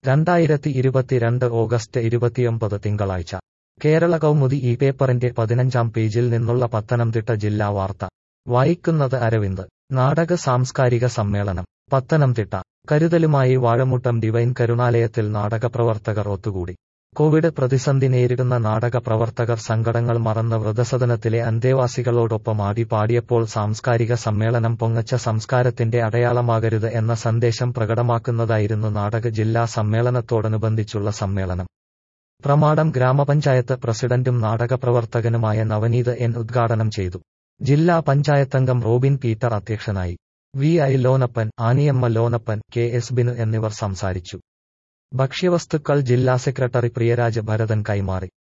രണ്ടായിരത്തി ഇരുപത്തിരണ്ട് ഓഗസ്റ്റ് ഇരുപത്തിയൊമ്പത് തിങ്കളാഴ്ച കേരള കൗമുദി ഈ പേപ്പറിന്റെ പതിനഞ്ചാം പേജിൽ നിന്നുള്ള പത്തനംതിട്ട ജില്ലാ വാർത്ത വായിക്കുന്നത് അരവിന്ദ് നാടക സാംസ്കാരിക സമ്മേളനം പത്തനംതിട്ട കരുതലുമായി വാഴമുട്ടം ഡിവൈൻ കരുണാലയത്തിൽ നാടകപ്രവർത്തകർ ഒത്തുകൂടി കോവിഡ് പ്രതിസന്ധി നേരിടുന്ന നാടക പ്രവർത്തകർ സങ്കടങ്ങൾ മറന്ന് വൃതസദനത്തിലെ അന്തേവാസികളോടൊപ്പം ആടി പാടിയപ്പോൾ സാംസ്കാരിക സമ്മേളനം പൊങ്ങച്ച സംസ്കാരത്തിന്റെ അടയാളമാകരുത് എന്ന സന്ദേശം പ്രകടമാക്കുന്നതായിരുന്നു നാടക ജില്ലാ സമ്മേളനത്തോടനുബന്ധിച്ചുള്ള സമ്മേളനം പ്രമാടം ഗ്രാമപഞ്ചായത്ത് പ്രസിഡന്റും നാടകപ്രവർത്തകനുമായ നവനീത് എൻ ഉദ്ഘാടനം ചെയ്തു ജില്ലാ പഞ്ചായത്തംഗം റോബിൻ പീറ്റർ അധ്യക്ഷനായി V I Lonappan Aniyamma Lonappan K S Binu എന്നിവർ സംസാരിച്ചു ഭക്ഷ്യവസ്തുക്കൾ ജില്ലാ സെക്രട്ടറി പ്രിയരാജ് ഭരതൻ കൈമാറി